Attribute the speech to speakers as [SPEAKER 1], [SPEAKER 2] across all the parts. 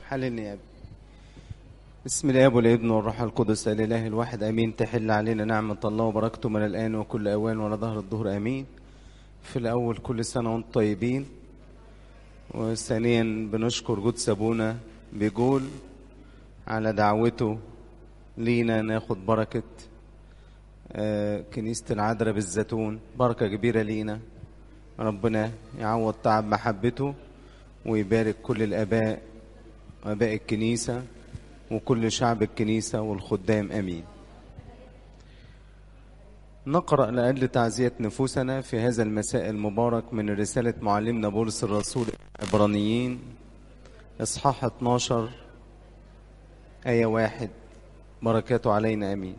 [SPEAKER 1] حللني يا ابني بسم الاب والابن والروح القدس الاله الواحد امين تحل علينا نعمه الله وبركته من الان وكل اوان ولا ظهر الظهر امين في الاول كل سنه وانتم طيبين وثانيا بنشكر جود سابونا بيقول على دعوته لينا ناخد بركه آه، كنيسه العذراء بالزيتون بركه كبيره لينا ربنا يعوض تعب محبته ويبارك كل الاباء واباء الكنيسه وكل شعب الكنيسه والخدام امين نقرا لاجل تعزيه نفوسنا في هذا المساء المبارك من رساله معلمنا بولس الرسول العبرانيين اصحاح 12 ايه واحد بركاته علينا امين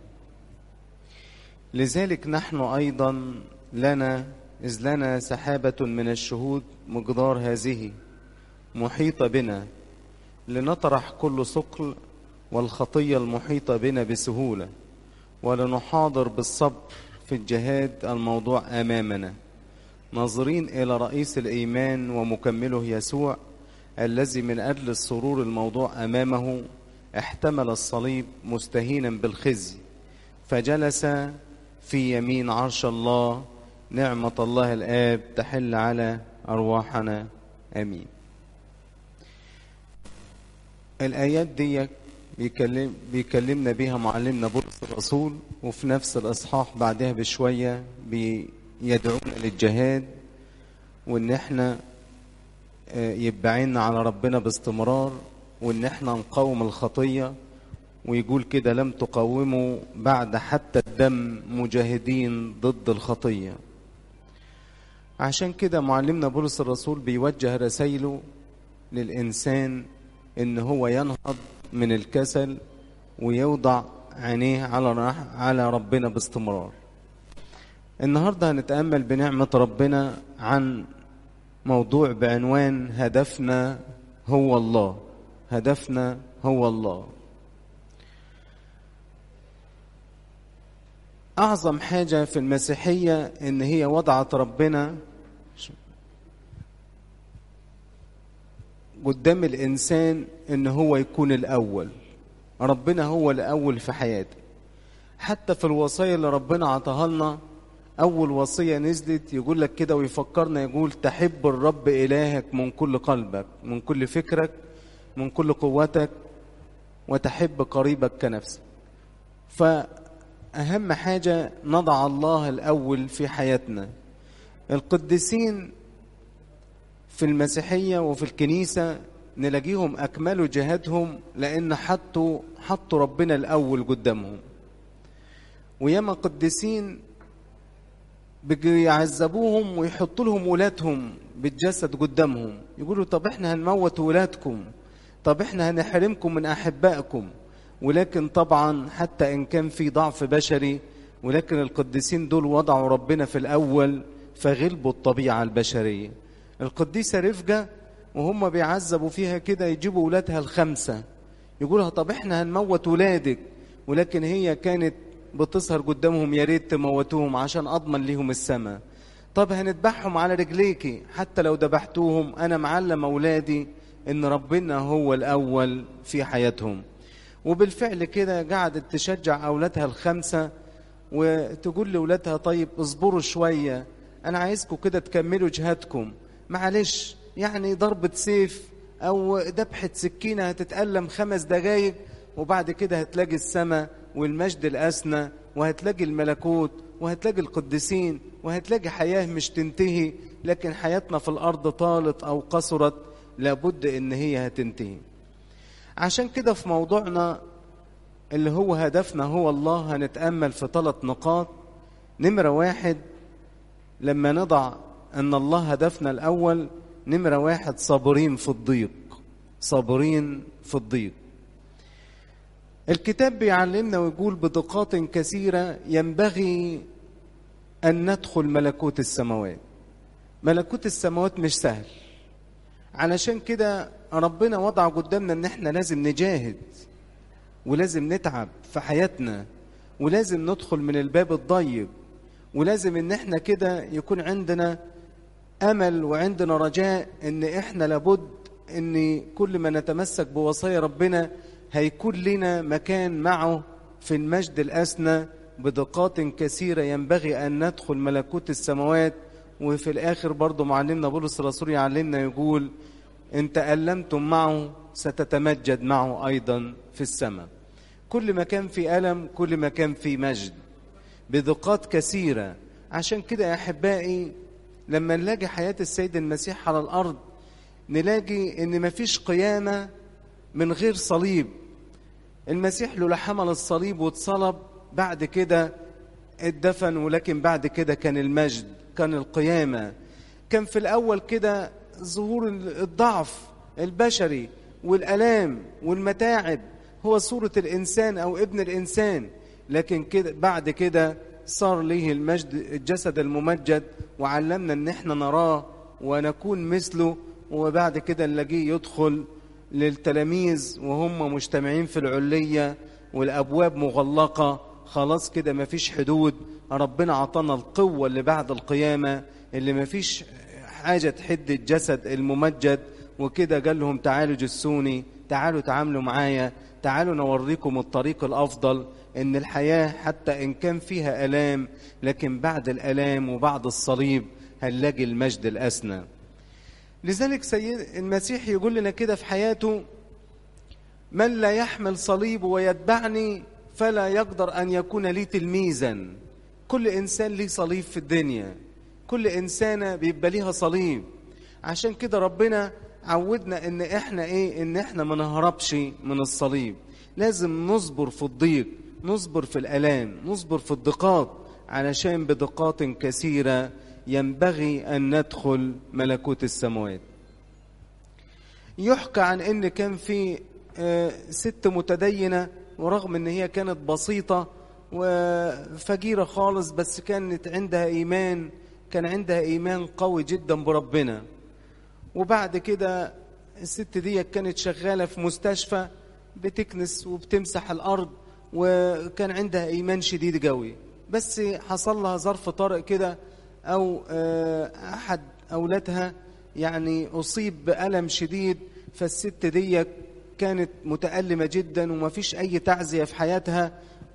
[SPEAKER 1] لذلك نحن ايضا لنا إذ لنا سحابة من الشهود مقدار هذه محيطة بنا لنطرح كل ثقل والخطية المحيطة بنا بسهولة ولنحاضر بالصبر في الجهاد الموضوع أمامنا ناظرين إلى رئيس الإيمان ومكمله يسوع الذي من أجل السرور الموضوع أمامه احتمل الصليب مستهينا بالخزي فجلس في يمين عرش الله نعمة الله الآب تحل على أرواحنا آمين الآيات دي بيكلم بيكلمنا بيها معلمنا بولس الرسول وفي نفس الإصحاح بعدها بشوية بيدعونا للجهاد وإن إحنا يبعينا على ربنا باستمرار وإن إحنا نقاوم الخطية ويقول كده لم تقاوموا بعد حتى الدم مجاهدين ضد الخطيه عشان كده معلمنا بولس الرسول بيوجه رسائله للإنسان إن هو ينهض من الكسل ويوضع عينيه على على ربنا باستمرار. النهارده هنتأمل بنعمة ربنا عن موضوع بعنوان هدفنا هو الله. هدفنا هو الله. أعظم حاجة في المسيحية إن هي وضعت ربنا قدام الإنسان إن هو يكون الأول ربنا هو الأول في حياته حتى في الوصايا اللي ربنا عطاها لنا أول وصية نزلت يقول لك كده ويفكرنا يقول تحب الرب إلهك من كل قلبك من كل فكرك من كل قوتك وتحب قريبك كنفسك ف أهم حاجة نضع الله الأول في حياتنا القديسين في المسيحية وفي الكنيسة نلاقيهم أكملوا جهادهم لأن حطوا حطوا ربنا الأول قدامهم وياما قديسين بيعذبوهم ويحطوا لهم ولادهم بالجسد قدامهم يقولوا طب احنا هنموت ولادكم طب احنا هنحرمكم من أحبائكم ولكن طبعا حتى ان كان في ضعف بشري ولكن القديسين دول وضعوا ربنا في الاول فغلبوا الطبيعه البشريه القديسه رفجه وهم بيعذبوا فيها كده يجيبوا ولادها الخمسه يقولها طب احنا هنموت ولادك ولكن هي كانت بتظهر قدامهم يا ريت تموتوهم عشان اضمن ليهم السماء طب هنذبحهم على رجليكي حتى لو ذبحتوهم انا معلم اولادي ان ربنا هو الاول في حياتهم وبالفعل كده قعدت تشجع أولادها الخمسة وتقول لأولادها طيب اصبروا شوية أنا عايزكم كده تكملوا جهادكم معلش يعني ضربة سيف أو ذبحة سكينة هتتألم خمس دقايق وبعد كده هتلاقي السماء والمجد الأسنى وهتلاقي الملكوت وهتلاقي القديسين وهتلاقي حياة مش تنتهي لكن حياتنا في الأرض طالت أو قصرت لابد إن هي هتنتهي عشان كده في موضوعنا اللي هو هدفنا هو الله هنتأمل في ثلاث نقاط نمرة واحد لما نضع أن الله هدفنا الأول نمرة واحد صابرين في الضيق صابرين في الضيق الكتاب بيعلمنا ويقول بدقات كثيرة ينبغي أن ندخل ملكوت السماوات ملكوت السماوات مش سهل علشان كده ربنا وضع قدامنا ان احنا لازم نجاهد ولازم نتعب في حياتنا ولازم ندخل من الباب الضيق ولازم ان احنا كده يكون عندنا امل وعندنا رجاء ان احنا لابد ان كل ما نتمسك بوصايا ربنا هيكون لنا مكان معه في المجد الأسنى بدقات كثيرة ينبغي أن ندخل ملكوت السماوات وفي الآخر برضو معلمنا بولس الرسول يعلمنا يقول إن تألمتم معه ستتمجد معه أيضا في السماء كل ما كان في ألم كل ما كان في مجد بدقات كثيرة عشان كده يا أحبائي لما نلاقي حياة السيد المسيح على الأرض نلاقي إن مفيش قيامة من غير صليب المسيح له حمل الصليب واتصلب بعد كده اتدفن ولكن بعد كده كان المجد كان القيامة كان في الأول كده ظهور الضعف البشري والألام والمتاعب هو صورة الإنسان أو ابن الإنسان لكن كده بعد كده صار ليه المجد الجسد الممجد وعلمنا ان احنا نراه ونكون مثله وبعد كده نلاقيه يدخل للتلاميذ وهم مجتمعين في العلية والأبواب مغلقة خلاص كده مفيش حدود ربنا عطانا القوة اللي بعد القيامة اللي مفيش حاجة تحد الجسد الممجد وكده قال لهم تعالوا جسوني تعالوا تعاملوا معايا تعالوا نوريكم الطريق الأفضل إن الحياة حتى إن كان فيها ألام لكن بعد الألام وبعد الصليب هنلاقي المجد الأسنى لذلك سيد المسيح يقول لنا كده في حياته من لا يحمل صليب ويتبعني فلا يقدر أن يكون لي تلميذا كل إنسان ليه صليب في الدنيا كل إنسانة بيبقى ليها صليب عشان كده ربنا عودنا ان احنا ايه ان احنا ما نهربش من الصليب لازم نصبر في الضيق نصبر في الالام نصبر في الضيقات علشان بدقات كثيره ينبغي ان ندخل ملكوت السماوات يحكى عن ان كان في ست متدينه ورغم ان هي كانت بسيطه وفجيره خالص بس كانت عندها ايمان كان عندها ايمان قوي جدا بربنا وبعد كده الست دي كانت شغالة في مستشفى بتكنس وبتمسح الأرض وكان عندها إيمان شديد قوي بس حصل لها ظرف طارئ كده أو أحد أولادها يعني أصيب بألم شديد فالست دي كانت متألمة جدا ومفيش أي تعزية في حياتها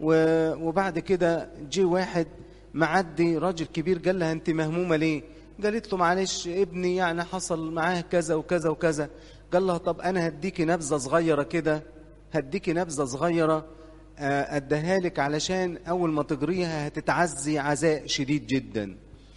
[SPEAKER 1] وبعد كده جه واحد معدي راجل كبير قال لها أنت مهمومة ليه قالت له معلش ابني يعني حصل معاه كذا وكذا وكذا قال لها طب انا هديكي نبذه صغيره كده هديكي نبذه صغيره اديها لك علشان اول ما تجريها هتتعزي عزاء شديد جدا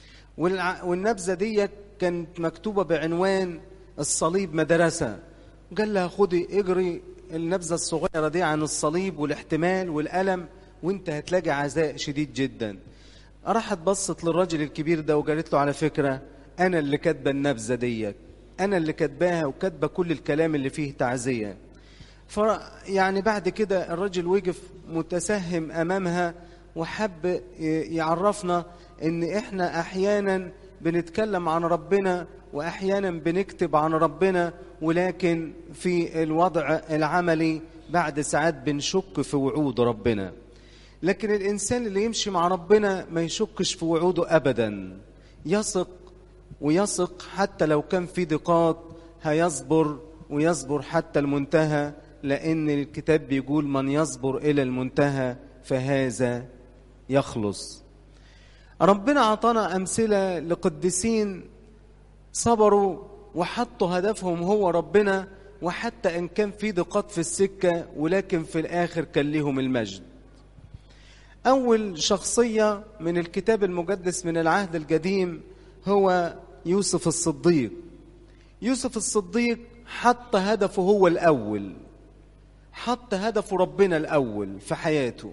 [SPEAKER 1] والنبذه دي كانت مكتوبه بعنوان الصليب مدرسه قال لها خدي اجري النبذه الصغيره دي عن الصليب والاحتمال والالم وانت هتلاقي عزاء شديد جدا راحت بصت للراجل الكبير ده وقالت له على فكرة أنا اللي كاتبة النبذة ديت أنا اللي كاتباها وكاتبة كل الكلام اللي فيه تعزية ف يعني بعد كده الراجل وقف متسهم أمامها وحب يعرفنا إن إحنا أحيانا بنتكلم عن ربنا وأحيانا بنكتب عن ربنا ولكن في الوضع العملي بعد ساعات بنشك في وعود ربنا لكن الإنسان اللي يمشي مع ربنا ما يشكش في وعوده أبدا يثق ويثق حتى لو كان في ضيقات هيصبر ويصبر حتى المنتهى لأن الكتاب بيقول من يصبر إلى المنتهى فهذا يخلص ربنا أعطانا أمثلة لقديسين صبروا وحطوا هدفهم هو ربنا وحتى إن كان في ضيقات في السكة ولكن في الآخر كان لهم المجد أول شخصية من الكتاب المقدس من العهد القديم هو يوسف الصديق يوسف الصديق حط هدفه هو الأول حط هدفه ربنا الأول في حياته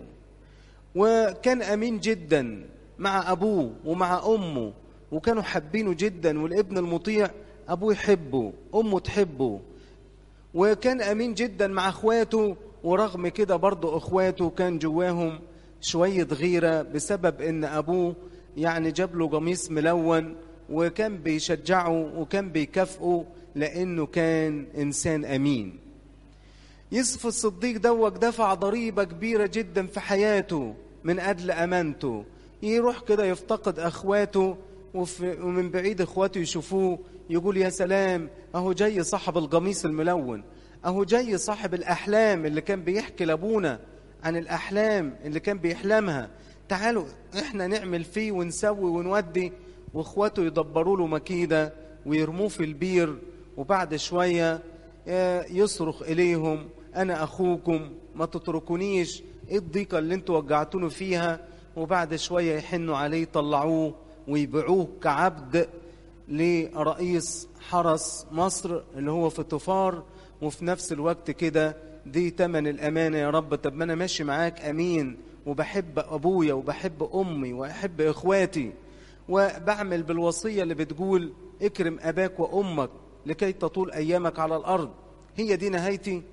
[SPEAKER 1] وكان أمين جدا مع أبوه ومع أمه وكانوا حابينه جدا والابن المطيع أبوه يحبه أمه تحبه وكان أمين جدا مع أخواته ورغم كده برضه أخواته كان جواهم شوية غيرة بسبب ان ابوه يعني جاب له قميص ملون وكان بيشجعه وكان بيكافئه لانه كان انسان امين يوسف الصديق دوك دفع ضريبة كبيرة جدا في حياته من اجل امانته يروح كده يفتقد اخواته وفي ومن بعيد اخواته يشوفوه يقول يا سلام اهو جاي صاحب القميص الملون اهو جاي صاحب الاحلام اللي كان بيحكي لابونا عن الاحلام اللي كان بيحلمها تعالوا احنا نعمل فيه ونسوي ونودي واخواته يدبروا له مكيده ويرموه في البير وبعد شويه يصرخ اليهم انا اخوكم ما تتركونيش ايه الضيقه اللي انتوا وجعتوني فيها وبعد شويه يحنوا عليه يطلعوه ويبيعوه كعبد لرئيس حرس مصر اللي هو في طفار وفي نفس الوقت كده دي تمن الامانه يا رب طب ما انا ماشي معاك امين وبحب ابويا وبحب امي واحب اخواتي وبعمل بالوصيه اللي بتقول اكرم اباك وامك لكي تطول ايامك على الارض هي دي نهايتي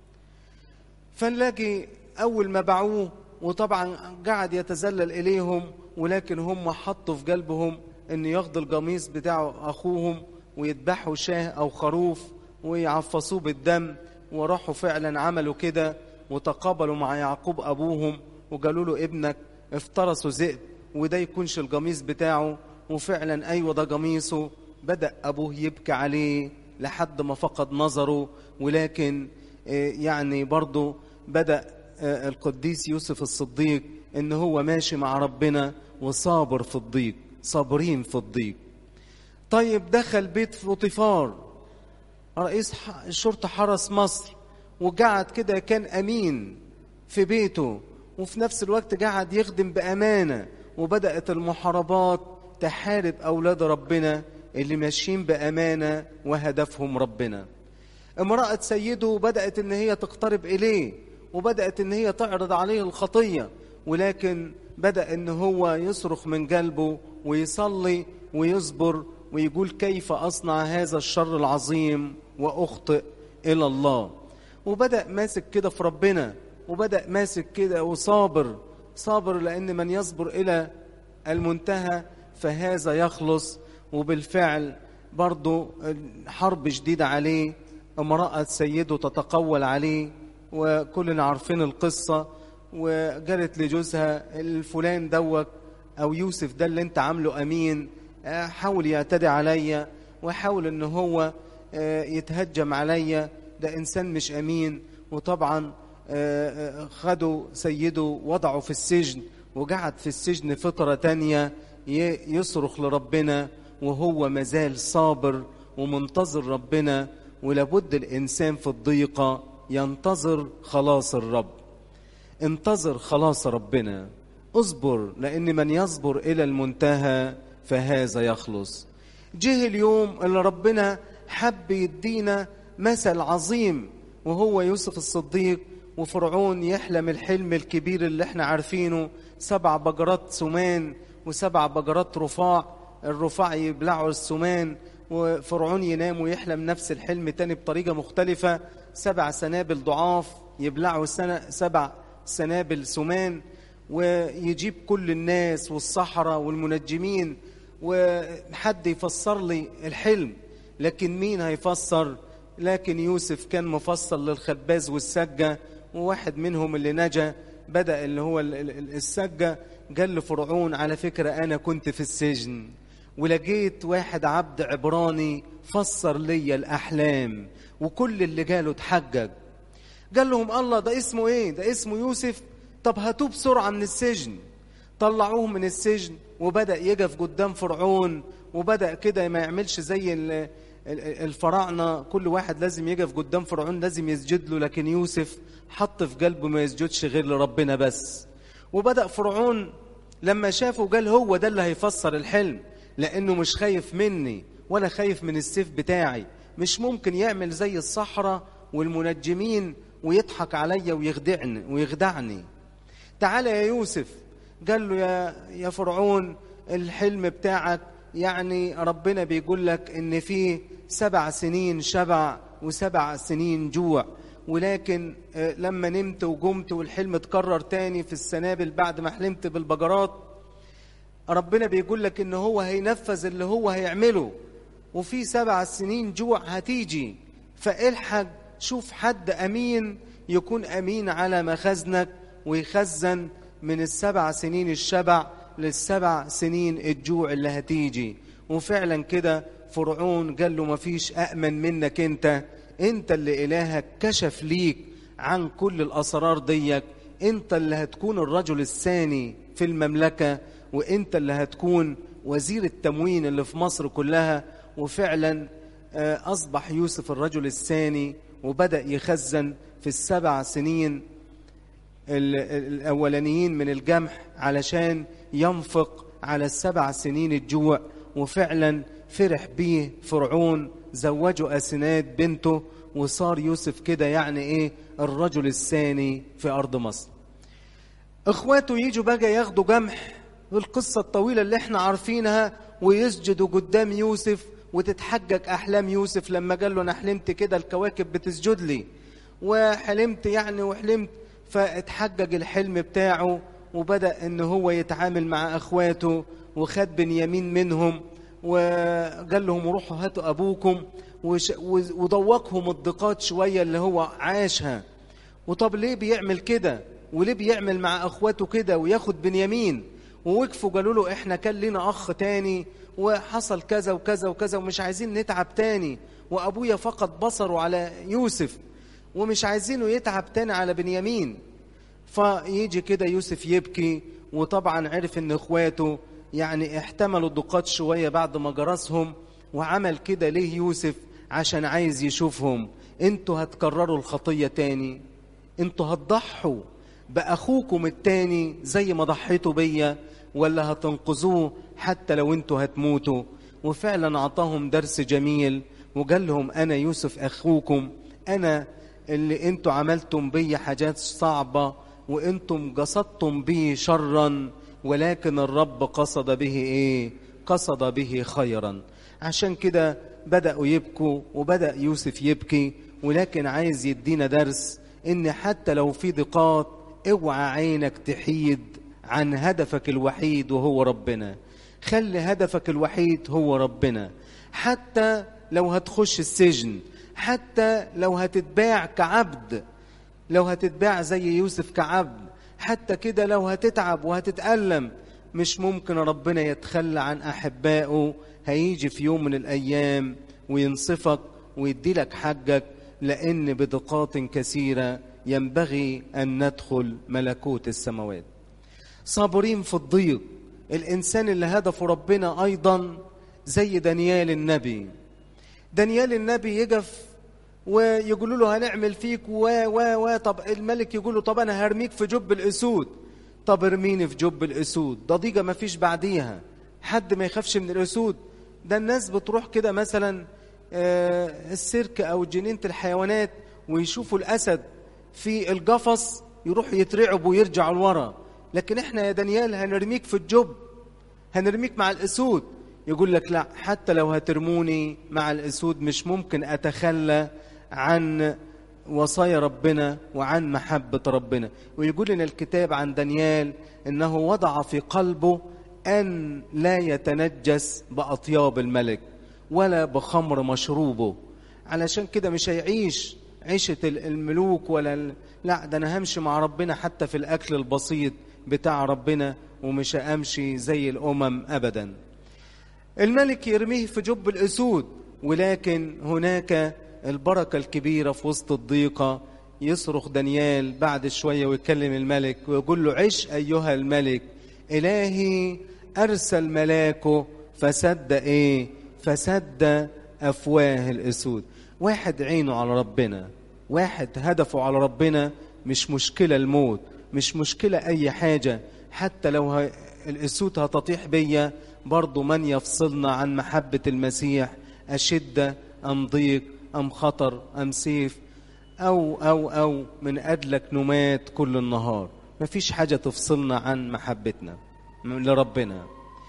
[SPEAKER 1] فنلاقي اول ما باعوه وطبعا قعد يتذلل اليهم ولكن هم حطوا في قلبهم ان ياخدوا القميص بتاع اخوهم ويذبحوا شاه او خروف ويعفصوه بالدم وراحوا فعلا عملوا كده وتقابلوا مع يعقوب ابوهم وقالوا له ابنك افترسوا ذئب وده يكونش القميص بتاعه وفعلا ايوه ده قميصه بدا ابوه يبكي عليه لحد ما فقد نظره ولكن يعني برضه بدا القديس يوسف الصديق ان هو ماشي مع ربنا وصابر في الضيق صابرين في الضيق طيب دخل بيت فوطيفار رئيس الشرطة حرس مصر وقعد كده كان أمين في بيته وفي نفس الوقت قعد يخدم بأمانة وبدأت المحاربات تحارب أولاد ربنا اللي ماشيين بأمانة وهدفهم ربنا امرأة سيده بدأت ان هي تقترب إليه وبدأت ان هي تعرض عليه الخطية ولكن بدأ ان هو يصرخ من قلبه ويصلي ويصبر ويقول كيف أصنع هذا الشر العظيم وأخطئ إلى الله وبدأ ماسك كده في ربنا وبدأ ماسك كده وصابر صابر لأن من يصبر إلى المنتهى فهذا يخلص وبالفعل برضه حرب شديدة عليه امرأة سيده تتقول عليه وكلنا عارفين القصة وقالت لجوزها الفلان دوك أو يوسف ده اللي انت عامله أمين حاول يعتدي عليا وحاول ان هو يتهجم عليا ده انسان مش امين وطبعا خدوا سيده وضعه في السجن وقعد في السجن فترة تانية يصرخ لربنا وهو مازال صابر ومنتظر ربنا ولابد الإنسان في الضيقة ينتظر خلاص الرب انتظر خلاص ربنا اصبر لأن من يصبر إلى المنتهى فهذا يخلص جه اليوم اللي ربنا حب يدينا مثل عظيم وهو يوسف الصديق وفرعون يحلم الحلم الكبير اللي احنا عارفينه سبع بجرات سمان وسبع بجرات رفاع الرفاع يبلعوا السمان وفرعون ينام ويحلم نفس الحلم تاني بطريقة مختلفة سبع سنابل ضعاف يبلعوا سنة سبع سنابل سمان ويجيب كل الناس والصحراء والمنجمين وحد يفسر لي الحلم لكن مين هيفسر لكن يوسف كان مفسر للخباز والسجة وواحد منهم اللي نجا بدأ اللي هو السجة قال لفرعون على فكرة أنا كنت في السجن ولقيت واحد عبد عبراني فسر لي الأحلام وكل اللي قاله اتحجج قال لهم الله ده اسمه ايه ده اسمه يوسف طب هاتوه بسرعة من السجن طلعوه من السجن وبدأ يقف قدام فرعون وبدأ كده ما يعملش زي الفراعنة كل واحد لازم يقف قدام فرعون لازم يسجد له لكن يوسف حط في قلبه ما يسجدش غير لربنا بس وبدأ فرعون لما شافه قال هو ده اللي هيفسر الحلم لأنه مش خايف مني ولا خايف من السيف بتاعي مش ممكن يعمل زي الصحراء والمنجمين ويضحك عليا ويخدعني ويخدعني تعالى يا يوسف قال له يا يا فرعون الحلم بتاعك يعني ربنا بيقول لك ان في سبع سنين شبع وسبع سنين جوع ولكن لما نمت وقمت والحلم اتكرر تاني في السنابل بعد ما حلمت بالبجرات ربنا بيقول لك ان هو هينفذ اللي هو هيعمله وفي سبع سنين جوع هتيجي فالحق شوف حد امين يكون امين على مخازنك ويخزن من السبع سنين الشبع للسبع سنين الجوع اللي هتيجي وفعلا كده فرعون قال له مفيش أأمن منك انت انت اللي إلهك كشف ليك عن كل الأسرار ديك انت اللي هتكون الرجل الثاني في المملكة وانت اللي هتكون وزير التموين اللي في مصر كلها وفعلا أصبح يوسف الرجل الثاني وبدأ يخزن في السبع سنين الأولانيين من الجمح علشان ينفق على السبع سنين الجوع وفعلا فرح بيه فرعون زوجه أسناد بنته وصار يوسف كده يعني ايه الرجل الثاني في أرض مصر اخواته يجوا بقى ياخدوا جمح القصة الطويلة اللي احنا عارفينها ويسجدوا قدام يوسف وتتحجج أحلام يوسف لما قال له أنا حلمت كده الكواكب بتسجد لي وحلمت يعني وحلمت فاتحجج الحلم بتاعه وبدأ ان هو يتعامل مع اخواته وخد بنيامين منهم وقال لهم روحوا هاتوا ابوكم وضوقهم الضيقات شوية اللي هو عاشها وطب ليه بيعمل كده وليه بيعمل مع اخواته كده وياخد بنيامين ووقفوا قالوا له احنا كان لنا اخ تاني وحصل كذا وكذا وكذا ومش عايزين نتعب تاني وابويا فقد بصره على يوسف ومش عايزينه يتعب تاني على بنيامين فيجي كده يوسف يبكي وطبعا عرف ان اخواته يعني احتملوا الضيقات شوية بعد ما جرسهم وعمل كده ليه يوسف عشان عايز يشوفهم انتوا هتكرروا الخطية تاني انتوا هتضحوا بأخوكم التاني زي ما ضحيتوا بيا ولا هتنقذوه حتى لو انتوا هتموتوا وفعلا أعطاهم درس جميل وقال لهم أنا يوسف أخوكم أنا اللي انتوا عملتم بي حاجات صعبة وانتم قصدتم به شرا ولكن الرب قصد به ايه قصد به خيرا عشان كده بدأوا يبكوا وبدأ يوسف يبكي ولكن عايز يدينا درس ان حتى لو في ضيقات اوعى عينك تحيد عن هدفك الوحيد وهو ربنا خلي هدفك الوحيد هو ربنا حتى لو هتخش السجن حتى لو هتتباع كعبد لو هتتباع زي يوسف كعبد حتى كده لو هتتعب وهتتألم مش ممكن ربنا يتخلى عن أحبائه هيجي في يوم من الأيام وينصفك ويدي لك حقك لأن بدقات كثيرة ينبغي أن ندخل ملكوت السماوات صابرين في الضيق الإنسان اللي هدفه ربنا أيضا زي دانيال النبي دانيال النبي يقف ويقولوا له هنعمل فيك و و و طب الملك يقول له طب انا هرميك في جب الاسود طب ارميني في جب الاسود ده ضيقه ما فيش بعديها حد ما يخافش من الاسود ده الناس بتروح كده مثلا آه السيرك او جنينه الحيوانات ويشوفوا الاسد في القفص يروحوا يترعبوا ويرجعوا لورا لكن احنا يا دانيال هنرميك في الجب هنرميك مع الاسود يقول لك لا حتى لو هترموني مع الاسود مش ممكن اتخلى عن وصايا ربنا وعن محبة ربنا ويقول لنا الكتاب عن دانيال انه وضع في قلبه ان لا يتنجس باطياب الملك ولا بخمر مشروبه علشان كده مش هيعيش عيشة الملوك ولا ال... لا ده انا همشي مع ربنا حتى في الاكل البسيط بتاع ربنا ومش همشي زي الامم ابدا الملك يرميه في جب الاسود ولكن هناك البركة الكبيرة في وسط الضيقة يصرخ دانيال بعد شوية ويكلم الملك ويقول له عش أيها الملك إلهي أرسل ملاكه فسد إيه فسد أفواه الأسود واحد عينه على ربنا واحد هدفه على ربنا مش مشكلة الموت مش مشكلة أي حاجة حتى لو ه... الأسود هتطيح بيا برضو من يفصلنا عن محبة المسيح أشدة أم ضيق أم خطر أم سيف أو أو أو من أجلك نمات كل النهار مفيش حاجة تفصلنا عن محبتنا لربنا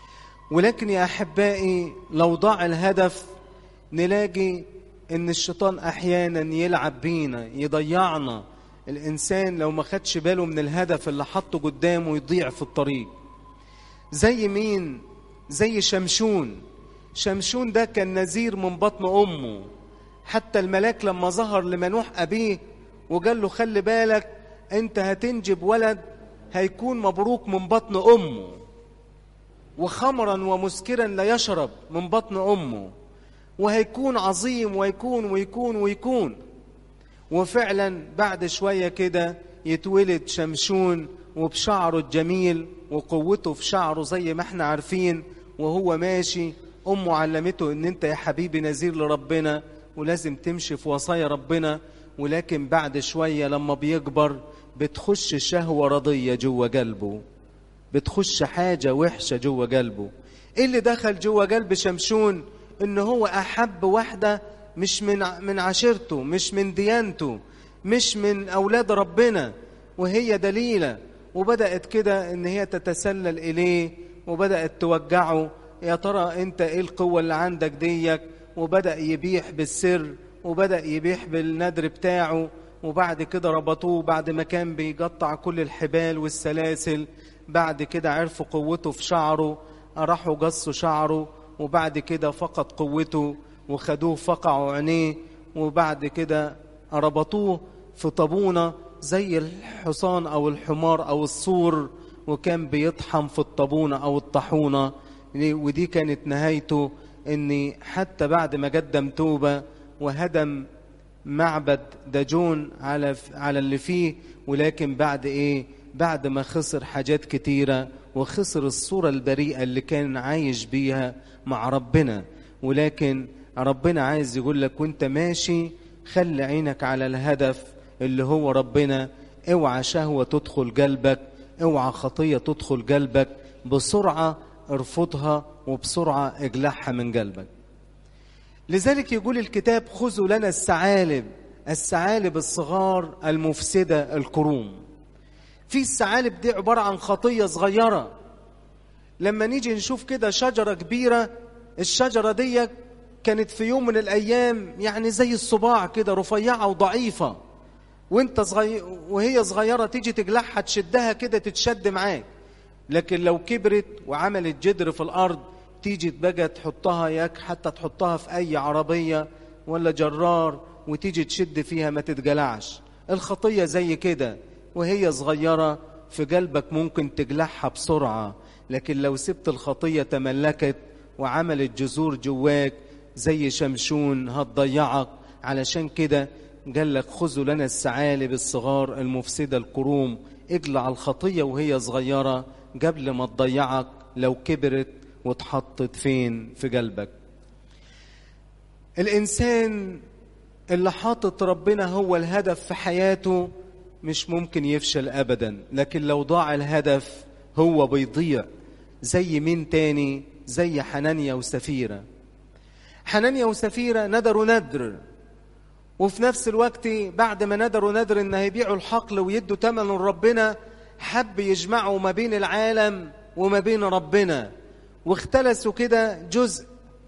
[SPEAKER 1] ولكن يا أحبائي لو ضاع الهدف نلاقي إن الشيطان أحيانا يلعب بينا يضيعنا الإنسان لو ما خدش باله من الهدف اللي حطه قدامه يضيع في الطريق زي مين زي شمشون شمشون ده كان نذير من بطن أمه حتى الملاك لما ظهر لمنوح أبيه وقال له خلي بالك أنت هتنجب ولد هيكون مبروك من بطن أمه وخمرا ومسكرا لا يشرب من بطن أمه وهيكون عظيم ويكون ويكون ويكون وفعلا بعد شوية كده يتولد شمشون وبشعره الجميل وقوته في شعره زي ما احنا عارفين وهو ماشي أمه علمته ان انت يا حبيبي نذير لربنا ولازم تمشي في وصايا ربنا ولكن بعد شوية لما بيكبر بتخش شهوة رضية جوه قلبه بتخش حاجة وحشة جوه قلبه ايه اللي دخل جوه قلب شمشون ان هو احب واحدة مش من من عشيرته مش من ديانته مش من اولاد ربنا وهي دليلة وبدأت كده ان هي تتسلل اليه وبدأت توجعه يا ترى انت ايه القوة اللي عندك ديك وبدأ يبيح بالسر وبدأ يبيح بالندر بتاعه وبعد كده ربطوه بعد ما كان بيقطع كل الحبال والسلاسل بعد كده عرفوا قوته في شعره راحوا قصوا شعره وبعد كده فقد قوته وخدوه فقعوا عينيه وبعد كده ربطوه في طابونة زي الحصان أو الحمار أو الصور وكان بيطحن في الطابونة أو الطاحونة ودي كانت نهايته ان حتى بعد ما قدم توبة وهدم معبد داجون على على اللي فيه ولكن بعد ايه بعد ما خسر حاجات كتيرة وخسر الصورة البريئة اللي كان عايش بيها مع ربنا ولكن ربنا عايز يقول لك وانت ماشي خلي عينك على الهدف اللي هو ربنا اوعى شهوة تدخل قلبك اوعى خطية تدخل قلبك بسرعة ارفضها وبسرعة اجلعها من قلبك لذلك يقول الكتاب خذوا لنا الثعالب الثعالب الصغار المفسدة الكروم في الثعالب دي عبارة عن خطية صغيرة لما نيجي نشوف كده شجرة كبيرة الشجرة دي كانت في يوم من الأيام يعني زي الصباع كده رفيعة وضعيفة وانت صغير وهي صغيرة تيجي تجلعها تشدها كده تتشد معاك لكن لو كبرت وعملت جدر في الأرض تيجي بقى تحطها ياك حتى تحطها في أي عربية ولا جرار وتيجي تشد فيها ما تتجلعش الخطية زي كده وهي صغيرة في قلبك ممكن تجلعها بسرعة لكن لو سبت الخطية تملكت وعملت جذور جواك زي شمشون هتضيعك علشان كده قال لك خذوا لنا الثعالب الصغار المفسدة الكروم اجلع الخطية وهي صغيرة قبل ما تضيعك لو كبرت واتحطت فين في قلبك الإنسان اللي حاطط ربنا هو الهدف في حياته مش ممكن يفشل أبدا لكن لو ضاع الهدف هو بيضيع زي مين تاني زي حنانيا وسفيرة حنانيا وسفيرة ندروا ندر وفي نفس الوقت بعد ما ندروا ندر ان هيبيعوا الحقل ويدوا ثمن لربنا حب يجمعوا ما بين العالم وما بين ربنا واختلسوا كده جزء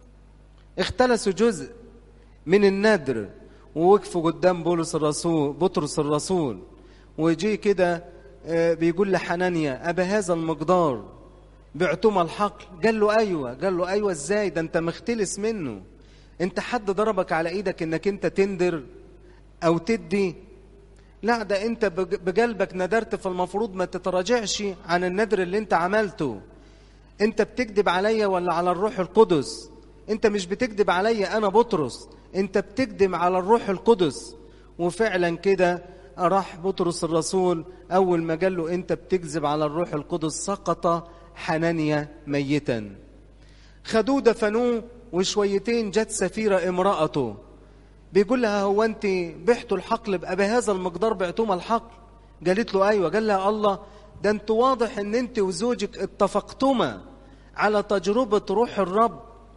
[SPEAKER 1] اختلسوا جزء من الندر ووقفوا قدام بولس الرسول بطرس الرسول ويجي كده بيقول لحنانيا أبا هذا المقدار بعتم الحقل قال له أيوة قال له أيوة إزاي ده أنت مختلس منه أنت حد ضربك على إيدك إنك أنت تندر أو تدي لا ده أنت بقلبك ندرت فالمفروض ما تتراجعش عن الندر اللي أنت عملته أنت بتكذب عليا ولا على الروح القدس أنت مش بتكذب عليا أنا بطرس أنت بتكذب على الروح القدس وفعلا كده راح بطرس الرسول أول ما قال له أنت بتكذب على الروح القدس سقط حنانيا ميتا خدوه دفنوه وشويتين جت سفيرة امرأته بيقول لها هو أنت بحتوا الحقل بأبي هذا المقدار بعتوما الحقل قالت له أيوة قال لها الله ده أنت واضح أن أنت وزوجك اتفقتما على تجربة روح الرب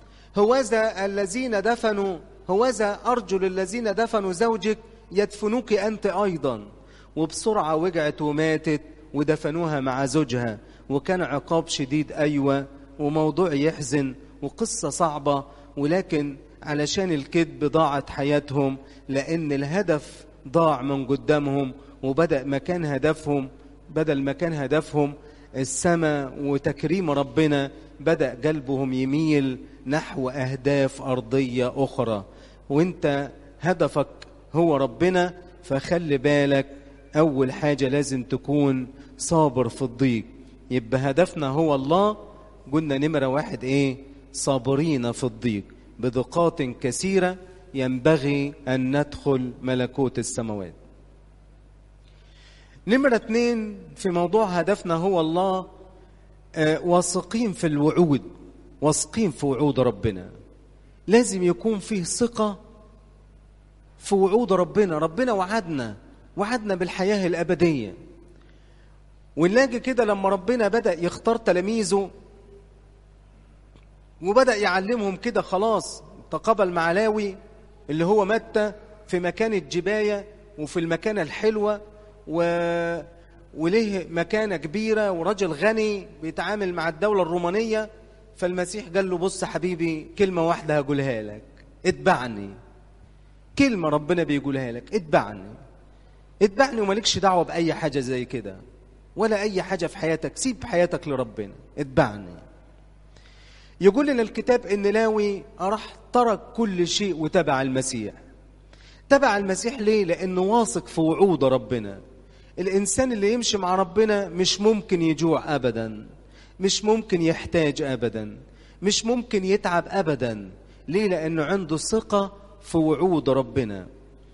[SPEAKER 1] هوذا الذين دفنوا هوذا أرجل الذين دفنوا زوجك يدفنوك أنت أيضا وبسرعة وجعت وماتت ودفنوها مع زوجها وكان عقاب شديد أيوة وموضوع يحزن وقصة صعبة ولكن علشان الكذب ضاعت حياتهم لأن الهدف ضاع من قدامهم وبدأ مكان هدفهم بدل مكان هدفهم السماء وتكريم ربنا بدأ قلبهم يميل نحو أهداف أرضية أخرى وانت هدفك هو ربنا فخلي بالك أول حاجة لازم تكون صابر في الضيق يبقى هدفنا هو الله قلنا نمرة واحد ايه صابرين في الضيق بدقات كثيرة ينبغي أن ندخل ملكوت السماوات نمرة اتنين في موضوع هدفنا هو الله آه، واثقين في الوعود واثقين في وعود ربنا لازم يكون فيه ثقة في وعود ربنا ربنا وعدنا وعدنا بالحياة الأبدية ونلاقي كده لما ربنا بدأ يختار تلاميذه وبدأ يعلمهم كده خلاص تقابل مع لاوي اللي هو متى في مكان الجباية وفي المكانة الحلوة و... وليه مكانة كبيرة ورجل غني بيتعامل مع الدولة الرومانية فالمسيح قال له بص حبيبي كلمة واحدة هقولها لك اتبعني كلمة ربنا بيقولها لك اتبعني اتبعني ومالكش دعوة بأي حاجة زي كده ولا أي حاجة في حياتك سيب حياتك لربنا اتبعني يقول لنا الكتاب ان لاوي راح ترك كل شيء وتبع المسيح تبع المسيح ليه لانه واثق في وعود ربنا الانسان اللي يمشي مع ربنا مش ممكن يجوع ابدا مش ممكن يحتاج ابدا مش ممكن يتعب ابدا ليه لانه عنده ثقه في وعود ربنا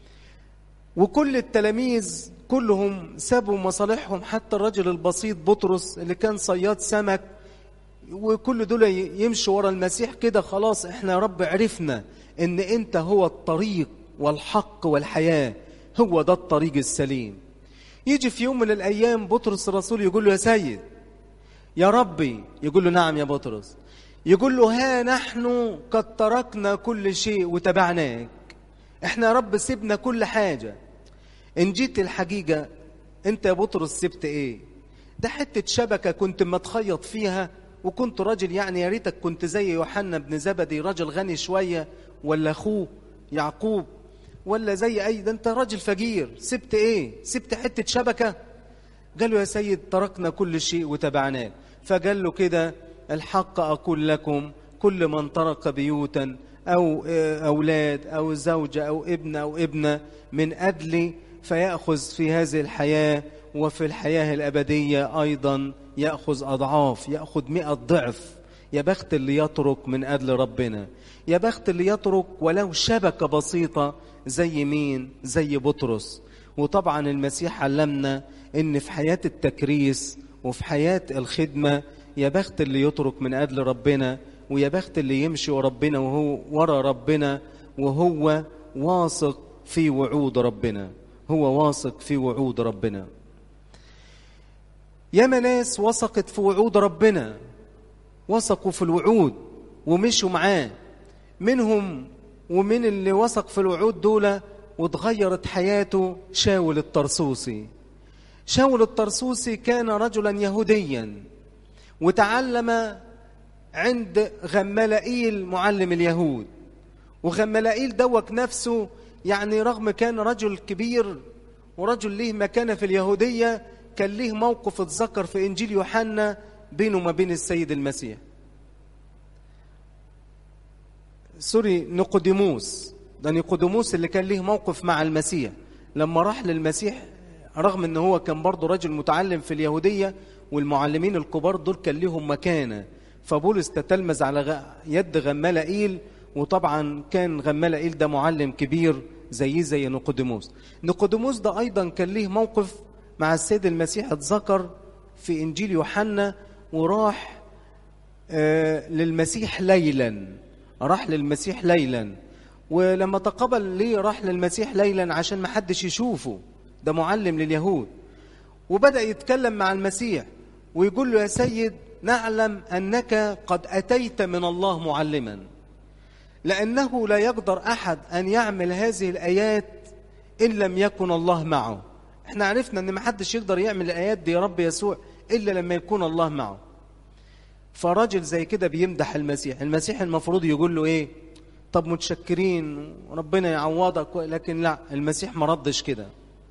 [SPEAKER 1] وكل التلاميذ كلهم سابوا مصالحهم حتى الرجل البسيط بطرس اللي كان صياد سمك وكل دول يمشوا ورا المسيح كده خلاص احنا يا رب عرفنا ان انت هو الطريق والحق والحياة هو ده الطريق السليم يجي في يوم من الايام بطرس الرسول يقول له يا سيد يا ربي يقول له نعم يا بطرس يقول له ها نحن قد تركنا كل شيء وتبعناك احنا يا رب سيبنا كل حاجة ان جيت الحقيقة انت يا بطرس سبت ايه ده حتة شبكة كنت متخيط فيها وكنت راجل يعني يا ريتك كنت زي يوحنا بن زبدي راجل غني شوية ولا أخوه يعقوب ولا زي أي ده أنت راجل فقير سبت إيه سبت حتة شبكة قال له يا سيد تركنا كل شيء وتبعناه فقال له كده الحق أقول لكم كل من ترك بيوتا أو أولاد أو زوجة أو ابن أو ابنة من أجلي فيأخذ في هذه الحياة وفي الحياة الأبدية أيضا يأخذ أضعاف يأخذ مئة ضعف يا بخت اللي يترك من أجل ربنا يا بخت اللي يترك ولو شبكة بسيطة زي مين زي بطرس وطبعا المسيح علمنا ان في حياة التكريس وفي حياة الخدمة يا بخت اللي يترك من أجل ربنا ويا بخت اللي يمشي وربنا وهو ورا ربنا وهو واثق في وعود ربنا هو واثق في وعود ربنا ياما ناس وثقت في وعود ربنا وثقوا في الوعود ومشوا معاه منهم ومن اللي وثق في الوعود دول وتغيرت حياته شاول الطرسوسي شاول الطرسوسي كان رجلا يهوديا وتعلم عند غملائيل معلم اليهود وغملائيل دوك نفسه يعني رغم كان رجل كبير ورجل ليه مكانة في اليهودية كان ليه موقف اتذكر في إنجيل يوحنا بينه وما بين السيد المسيح سوري نيقوديموس ده نيقوديموس اللي كان ليه موقف مع المسيح لما راح للمسيح رغم ان هو كان برضه رجل متعلم في اليهودية والمعلمين الكبار دول كان ليهم مكانة فبولس تتلمذ على يد غمالائيل وطبعا كان غمالائيل ده معلم كبير زيه زي نيقوديموس نيقوديموس ده ايضا كان ليه موقف مع السيد المسيح اتذكر في انجيل يوحنا وراح آه للمسيح ليلا راح للمسيح ليلا ولما تقبل ليه راح للمسيح ليلا عشان ما حدش يشوفه ده معلم لليهود وبدأ يتكلم مع المسيح ويقول له يا سيد نعلم أنك قد أتيت من الله معلما لأنه لا يقدر أحد أن يعمل هذه الآيات إن لم يكن الله معه احنا عرفنا أن ما حدش يقدر يعمل الآيات دي يا رب يسوع إلا لما يكون الله معه فراجل زي كده بيمدح المسيح المسيح المفروض يقول له إيه طب متشكرين ربنا يعوضك لكن لا المسيح ما ردش كده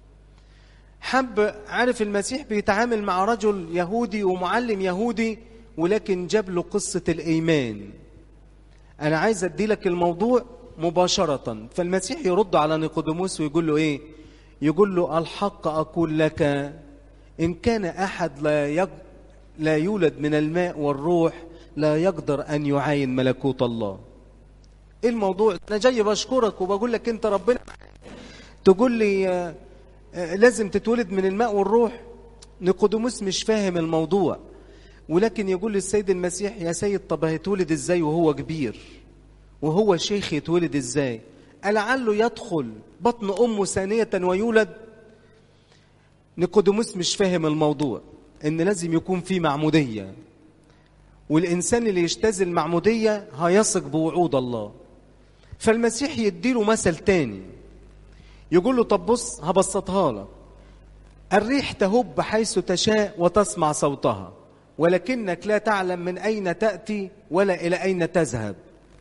[SPEAKER 1] حب عارف المسيح بيتعامل مع رجل يهودي ومعلم يهودي ولكن جاب له قصة الإيمان أنا عايز أدي لك الموضوع مباشرة فالمسيح يرد على نيقوديموس ويقول له إيه يقول له الحق أقول لك إن كان أحد لا, يج... لا يولد من الماء والروح لا يقدر أن يعاين ملكوت الله ايه الموضوع انا جاي بشكرك وبقول لك انت ربنا تقول لي آه، آه، لازم تتولد من الماء والروح نيقوديموس مش فاهم الموضوع ولكن يقول للسيد المسيح يا سيد طب هيتولد ازاي وهو كبير وهو شيخ يتولد ازاي ألعله يدخل بطن أمه ثانية ويولد نيقوديموس مش فاهم الموضوع ان لازم يكون في معمودية والإنسان اللي يجتاز المعمودية هيثق بوعود الله فالمسيح يديله مثل تاني يقول له طب بص هبسطها لك الريح تهب حيث تشاء وتسمع صوتها ولكنك لا تعلم من أين تأتي ولا إلى أين تذهب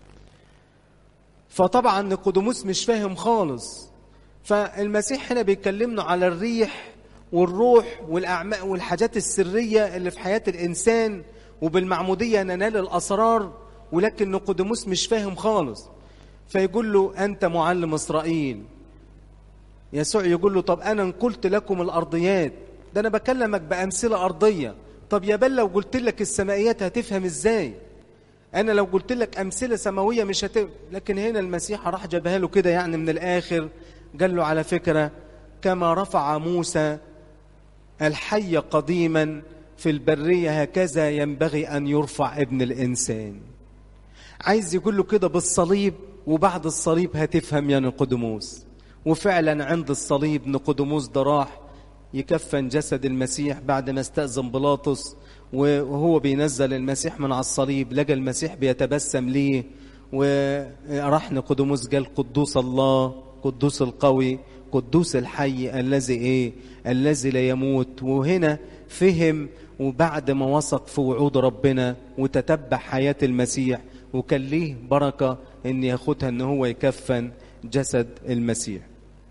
[SPEAKER 1] فطبعا نيقوديموس مش فاهم خالص فالمسيح هنا بيكلمنا على الريح والروح والأعماء والحاجات السرية اللي في حياة الإنسان وبالمعمودية ننال الأسرار ولكن نيقوديموس مش فاهم خالص فيقول له أنت معلم إسرائيل يسوع يقول له طب أنا قلت لكم الأرضيات ده أنا بكلمك بأمثلة أرضية طب يا بل لو قلت لك السمائيات هتفهم إزاي أنا لو قلت لك أمثلة سماوية مش هتفهم لكن هنا المسيح راح جابها له كده يعني من الآخر قال له على فكرة كما رفع موسى الحي قديما في البرية هكذا ينبغي أن يرفع ابن الإنسان عايز يقول له كده بالصليب وبعد الصليب هتفهم يا نيقوديموس وفعلا عند الصليب نيقوديموس ده راح يكفن جسد المسيح بعد ما استأذن بيلاطس وهو بينزل المسيح من على الصليب لقى المسيح بيتبسم ليه وراح نيقوديموس قال قدوس الله قدوس القوي قدوس الحي الذي ايه الذي لا يموت وهنا فهم وبعد ما وثق في وعود ربنا وتتبع حياة المسيح وكان ليه بركة ان ياخدها ان هو يكفن جسد المسيح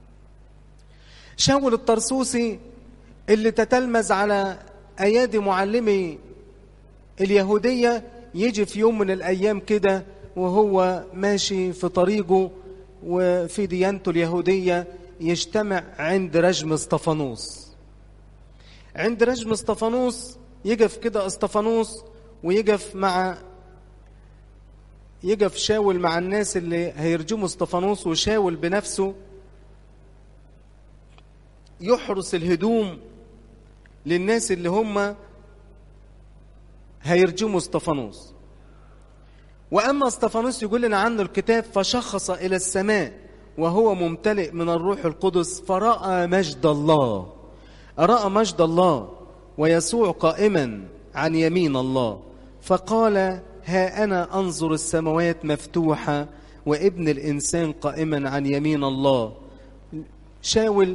[SPEAKER 1] شاول الطرسوسي اللي تتلمذ على ايادي معلمي اليهودية يجي في يوم من الايام كده وهو ماشي في طريقه وفي ديانته اليهودية يجتمع عند رجم اسطفانوس عند رجم اسطفانوس يقف كده اسطفانوس ويقف مع يقف شاول مع الناس اللي هيرجموا اسطفانوس وشاول بنفسه يحرس الهدوم للناس اللي هم هيرجموا اسطفانوس واما اسطفانوس يقول لنا عنه الكتاب فشخص الى السماء وهو ممتلئ من الروح القدس فراى مجد الله راى مجد الله ويسوع قائما عن يمين الله فقال ها انا انظر السماوات مفتوحه وابن الانسان قائما عن يمين الله شاول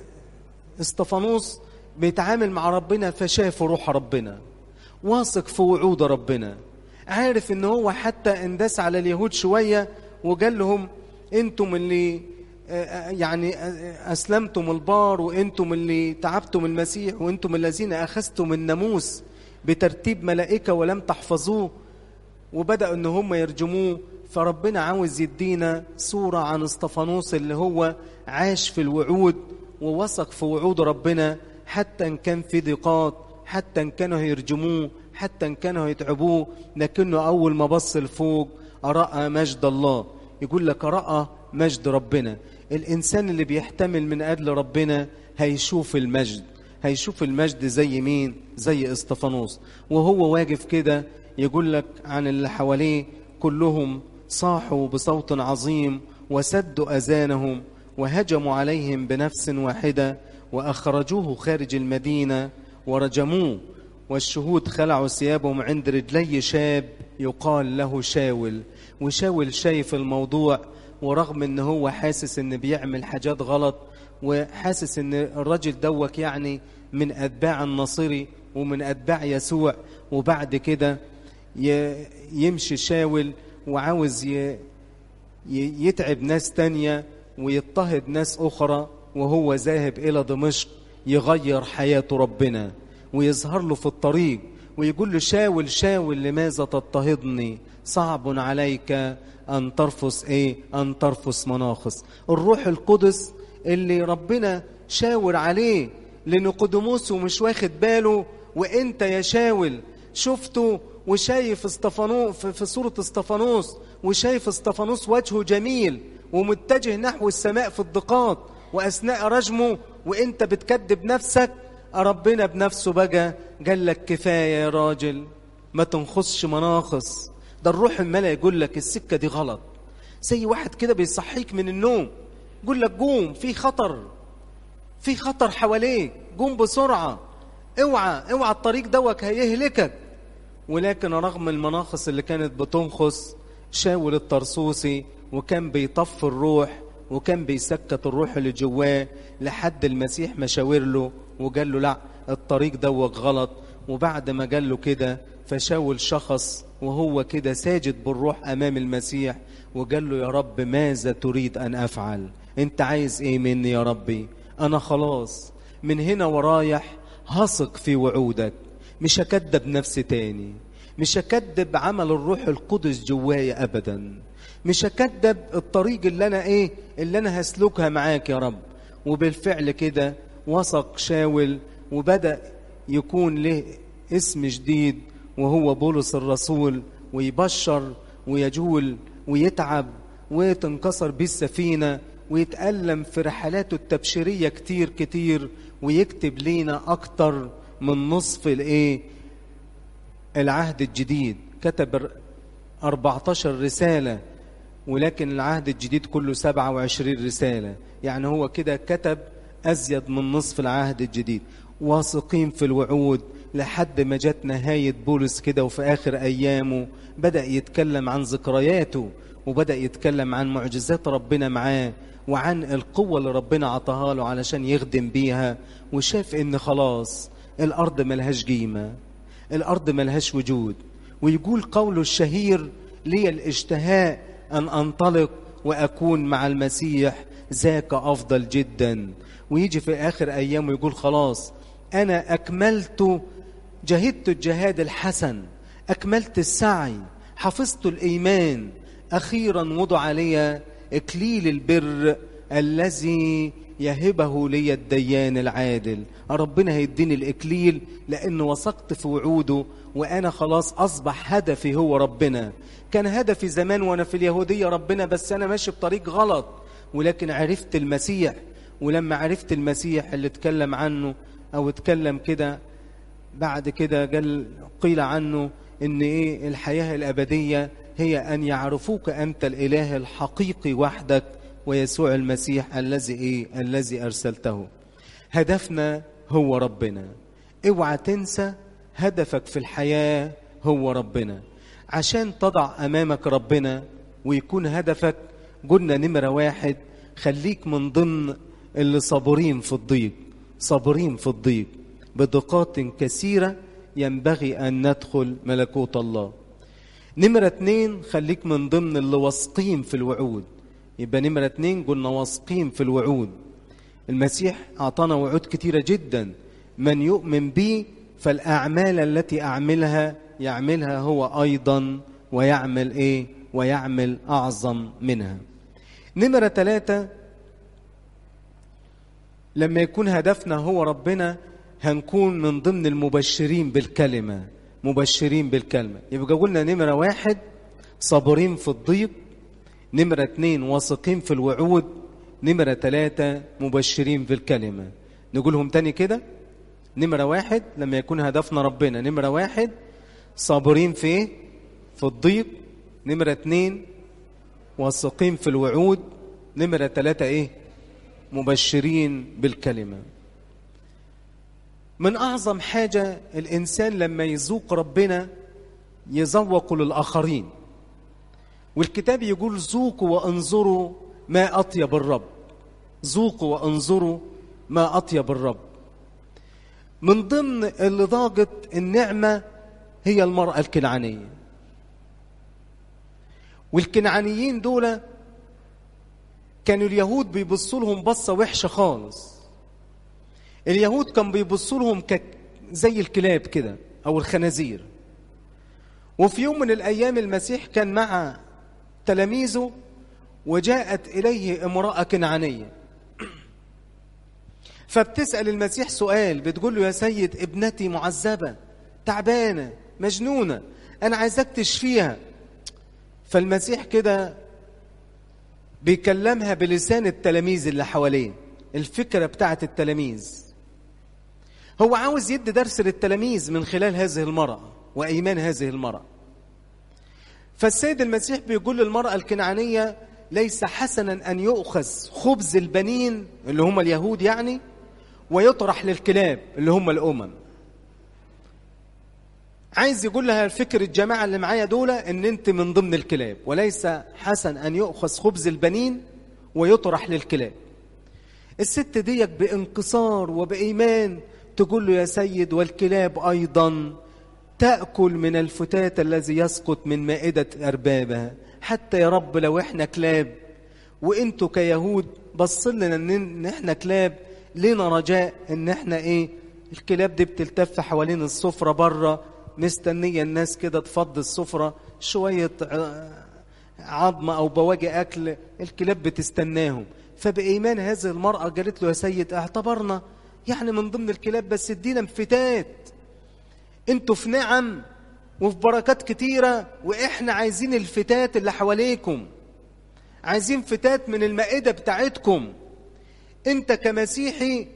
[SPEAKER 1] اسطفانوس بيتعامل مع ربنا فشاف روح ربنا واثق في وعود ربنا عارف ان هو حتى انداس على اليهود شويه وقال لهم انتم اللي يعني اسلمتم البار وانتم اللي تعبتم المسيح وانتم الذين اخذتم الناموس بترتيب ملائكه ولم تحفظوه وبداوا ان هم يرجموه فربنا عاوز يدينا صوره عن اسطفانوس اللي هو عاش في الوعود ووثق في وعود ربنا حتى ان كان في ضيقات حتى ان كانوا هيرجموه حتى ان كانوا هيتعبوه لكنه اول ما بص لفوق راى مجد الله يقول لك راى مجد ربنا الانسان اللي بيحتمل من اجل ربنا هيشوف المجد هيشوف المجد زي مين زي اسطفانوس وهو واقف كده يقول لك عن اللي حواليه كلهم صاحوا بصوت عظيم وسدوا اذانهم وهجموا عليهم بنفس واحده واخرجوه خارج المدينه ورجموه والشهود خلعوا ثيابهم عند رجلي شاب يقال له شاول وشاول شايف الموضوع ورغم ان هو حاسس ان بيعمل حاجات غلط وحاسس ان الراجل دوك يعني من اتباع النصيري ومن اتباع يسوع وبعد كده يمشي شاول وعاوز يتعب ناس تانية ويضطهد ناس أخرى وهو ذاهب إلى دمشق يغير حياة ربنا ويظهر له في الطريق ويقول له شاول شاول لماذا تضطهدني صعب عليك أن ترفس إيه أن ترفس مناخس الروح القدس اللي ربنا شاور عليه لنقدموس ومش واخد باله وانت يا شاول شفته وشايف استفانو في في صورة استفانوس وشايف استفانوس وجهه جميل ومتجه نحو السماء في الضيقات وأثناء رجمه وانت بتكذب نفسك ربنا بنفسه بقى قال لك كفاية يا راجل ما تنخصش مناخص ده الروح الملا يقول لك السكة دي غلط زي واحد كده بيصحيك من النوم يقول لك قوم في خطر في خطر حواليك قوم بسرعة اوعى اوعى الطريق دوك هيهلكك ولكن رغم المناخص اللي كانت بتنخص شاول الطرسوسي وكان بيطفي الروح وكان بيسكت الروح اللي جواه لحد المسيح ما شاور له وقال له لا الطريق دوك غلط وبعد ما قال له كده فشاول شخص وهو كده ساجد بالروح أمام المسيح وقال له يا رب ماذا تريد أن أفعل أنت عايز إيه مني يا ربي أنا خلاص من هنا ورايح هثق في وعودك مش هكدب نفسي تاني مش هكدب عمل الروح القدس جوايا أبدا مش هكدب الطريق اللي أنا إيه اللي أنا هسلكها معاك يا رب وبالفعل كده وثق شاول وبدأ يكون له اسم جديد وهو بولس الرسول ويبشر ويجول ويتعب وتنكسر بيه السفينة ويتألم في رحلاته التبشيرية كتير كتير ويكتب لينا أكتر من نصف الإيه العهد الجديد كتب 14 رسالة ولكن العهد الجديد كله 27 رسالة يعني هو كده كتب أزيد من نصف العهد الجديد واثقين في الوعود لحد ما جت نهاية بولس كده وفي آخر أيامه بدأ يتكلم عن ذكرياته وبدأ يتكلم عن معجزات ربنا معاه وعن القوة اللي ربنا عطاها له علشان يخدم بيها وشاف إن خلاص الأرض ملهاش قيمة الأرض ملهاش وجود ويقول قوله الشهير لي الاشتهاء أن أنطلق وأكون مع المسيح ذاك أفضل جدا ويجي في آخر أيامه يقول خلاص أنا أكملت جهدت الجهاد الحسن أكملت السعي حفظت الإيمان أخيرا وضع لي إكليل البر الذي يهبه لي الديان العادل ربنا هيديني الإكليل لأن وثقت في وعوده وأنا خلاص أصبح هدفي هو ربنا كان هدفي زمان وأنا في اليهودية ربنا بس أنا ماشي بطريق غلط ولكن عرفت المسيح ولما عرفت المسيح اللي اتكلم عنه أو اتكلم كده بعد كده قال قيل عنه ان ايه الحياة الابدية هي ان يعرفوك انت الاله الحقيقي وحدك ويسوع المسيح الذي ايه الذي ارسلته هدفنا هو ربنا اوعى تنسى هدفك في الحياة هو ربنا عشان تضع امامك ربنا ويكون هدفك قلنا نمرة واحد خليك من ضمن اللي صابرين في الضيق صابرين في الضيق بدقات كثيرة ينبغي أن ندخل ملكوت الله نمرة اتنين خليك من ضمن اللي واثقين في الوعود يبقى نمرة اتنين قلنا واثقين في الوعود المسيح أعطانا وعود كثيرة جدا من يؤمن بي فالأعمال التي أعملها يعملها هو أيضا ويعمل إيه ويعمل أعظم منها نمرة ثلاثة لما يكون هدفنا هو ربنا هنكون من ضمن المبشرين بالكلمة مبشرين بالكلمة يبقى قلنا نمرة واحد صابرين في الضيق نمرة اتنين واثقين في الوعود نمرة ثلاثة مبشرين بالكلمة نقولهم تاني كده نمرة واحد لما يكون هدفنا ربنا نمرة واحد صابرين في ايه في الضيق نمرة اتنين واثقين في الوعود نمرة ثلاثة ايه مبشرين بالكلمة من أعظم حاجة الإنسان لما يذوق ربنا يذوق للآخرين والكتاب يقول ذوقوا وانظروا ما أطيب الرب ذوقوا وانظروا ما أطيب الرب من ضمن اللي ضاقت النعمة هي المرأة الكنعانية والكنعانيين دول كانوا اليهود بيبصوا لهم بصة وحشة خالص اليهود كان بيبصوا لهم ك... زي الكلاب كده أو الخنازير وفي يوم من الأيام المسيح كان مع تلاميذه وجاءت إليه امرأة كنعانية فبتسأل المسيح سؤال بتقول له يا سيد ابنتي معذبة تعبانة مجنونة أنا عايزك تشفيها فالمسيح كده بيكلمها بلسان التلاميذ اللي حواليه الفكرة بتاعت التلاميذ هو عاوز يدي درس للتلاميذ من خلال هذه المرأة وأيمان هذه المرأة فالسيد المسيح بيقول للمرأة الكنعانية ليس حسنا أن يؤخذ خبز البنين اللي هم اليهود يعني ويطرح للكلاب اللي هم الأمم عايز يقول لها فكر الجماعة اللي معايا دول ان انت من ضمن الكلاب وليس حسن ان يؤخذ خبز البنين ويطرح للكلاب الست ديك بانكسار وبإيمان تقول له يا سيد والكلاب أيضا تأكل من الفتات الذي يسقط من مائدة أربابها حتى يا رب لو احنا كلاب وانتوا كيهود بص لنا ان احنا كلاب لنا رجاء ان احنا ايه الكلاب دي بتلتف حوالين السفرة بره مستنية الناس كده تفضي السفرة شوية عظمة أو بواجي أكل الكلاب بتستناهم فبإيمان هذه المرأة قالت له يا سيد اعتبرنا يعني من ضمن الكلاب بس ادينا انفتات انتوا في نعم وفي بركات كتيرة وإحنا عايزين الفتات اللي حواليكم عايزين فتات من المائدة بتاعتكم انت كمسيحي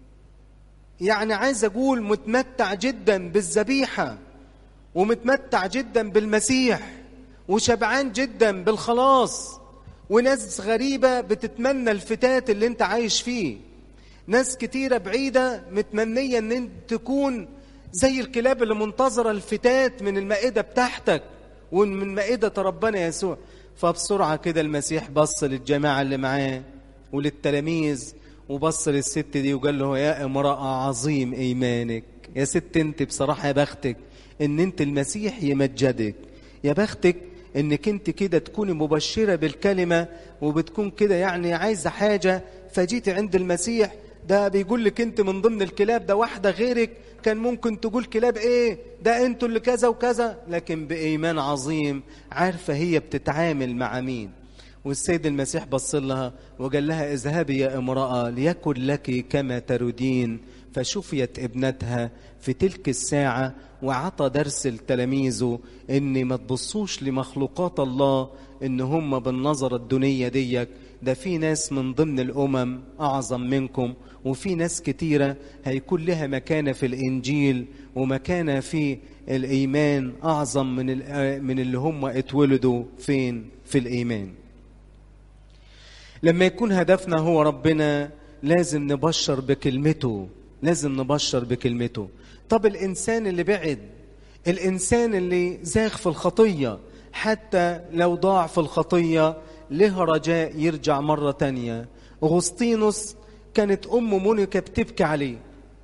[SPEAKER 1] يعني عايز أقول متمتع جدا بالذبيحة ومتمتع جدا بالمسيح وشبعان جدا بالخلاص وناس غريبة بتتمنى الفتات اللي انت عايش فيه ناس كتيرة بعيدة متمنية ان انت تكون زي الكلاب اللي منتظرة الفتات من المائدة بتاعتك ومن مائدة ربنا يسوع فبسرعة كده المسيح بص للجماعة اللي معاه وللتلاميذ وبص للست دي وقال له يا امرأة عظيم إيمانك يا ست انت بصراحة يا بختك ان انت المسيح يمجدك يا بختك انك انت كده تكوني مبشرة بالكلمة وبتكون كده يعني عايزة حاجة فجيتي عند المسيح ده بيقول لك انت من ضمن الكلاب ده واحدة غيرك كان ممكن تقول كلاب ايه ده انتوا اللي كذا وكذا لكن بإيمان عظيم عارفة هي بتتعامل مع مين والسيد المسيح بص لها وقال لها اذهبي يا امرأة ليكن لك كما تريدين فشفيت ابنتها في تلك الساعة وعطى درس لتلاميذه ان ما تبصوش لمخلوقات الله ان هم بالنظرة الدنيا ديك ده في ناس من ضمن الأمم أعظم منكم وفي ناس كتيرة هيكون لها مكانة في الإنجيل ومكانة في الإيمان أعظم من من اللي هم اتولدوا فين في الإيمان لما يكون هدفنا هو ربنا لازم نبشر بكلمته لازم نبشر بكلمته طب الإنسان اللي بعد الإنسان اللي زاغ في الخطية حتى لو ضاع في الخطية له رجاء يرجع مرة تانية أغسطينوس كانت أم مونيكا بتبكي عليه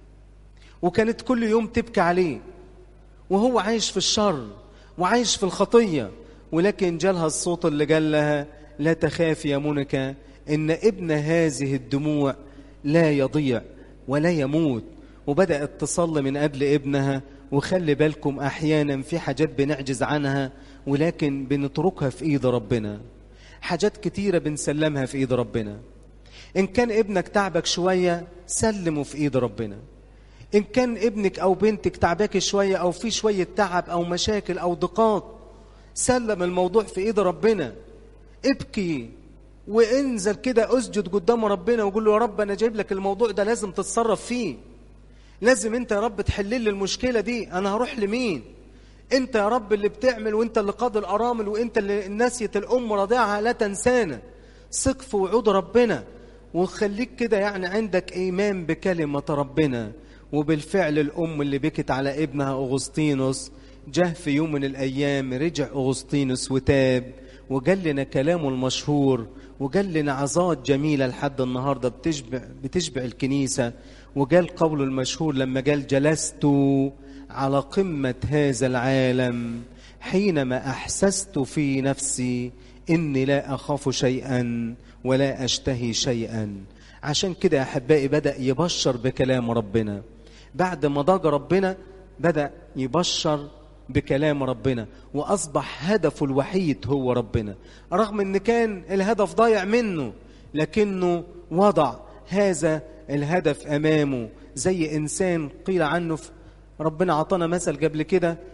[SPEAKER 1] وكانت كل يوم تبكي عليه وهو عايش في الشر وعايش في الخطية ولكن جالها الصوت اللي قال لها لا تخافي يا مونيكا إن ابن هذه الدموع لا يضيع ولا يموت وبدأت تصلي من أجل ابنها وخلي بالكم أحيانا في حاجات بنعجز عنها ولكن بنتركها في إيد ربنا حاجات كتيرة بنسلمها في إيد ربنا إن كان ابنك تعبك شوية سلمه في إيد ربنا إن كان ابنك أو بنتك تعبك شوية أو في شوية تعب أو مشاكل أو ضيقات سلم الموضوع في إيد ربنا ابكي وانزل كده اسجد قدام ربنا وقول له يا رب أنا جايب لك الموضوع ده لازم تتصرف فيه لازم انت يا رب تحل لي المشكلة دي أنا هروح لمين انت يا رب اللي بتعمل وانت اللي قاضي الارامل وانت اللي ناسية الام رضيعها لا تنسانا ثق في وعود ربنا وخليك كده يعني عندك ايمان بكلمة ربنا وبالفعل الام اللي بكت على ابنها اغسطينوس جه في يوم من الايام رجع اغسطينوس وتاب وقال لنا كلامه المشهور وقال لنا عظات جميلة لحد النهاردة بتشبع, بتشبع الكنيسة وقال قوله المشهور لما قال جلست على قمة هذا العالم حينما أحسست في نفسي إني لا أخاف شيئا ولا أشتهي شيئا عشان كده يا أحبائي بدأ يبشر بكلام ربنا بعد ما ضاق ربنا بدأ يبشر بكلام ربنا وأصبح هدفه الوحيد هو ربنا رغم أن كان الهدف ضايع منه لكنه وضع هذا الهدف أمامه زي إنسان قيل عنه في ربنا عطانا مثل قبل كده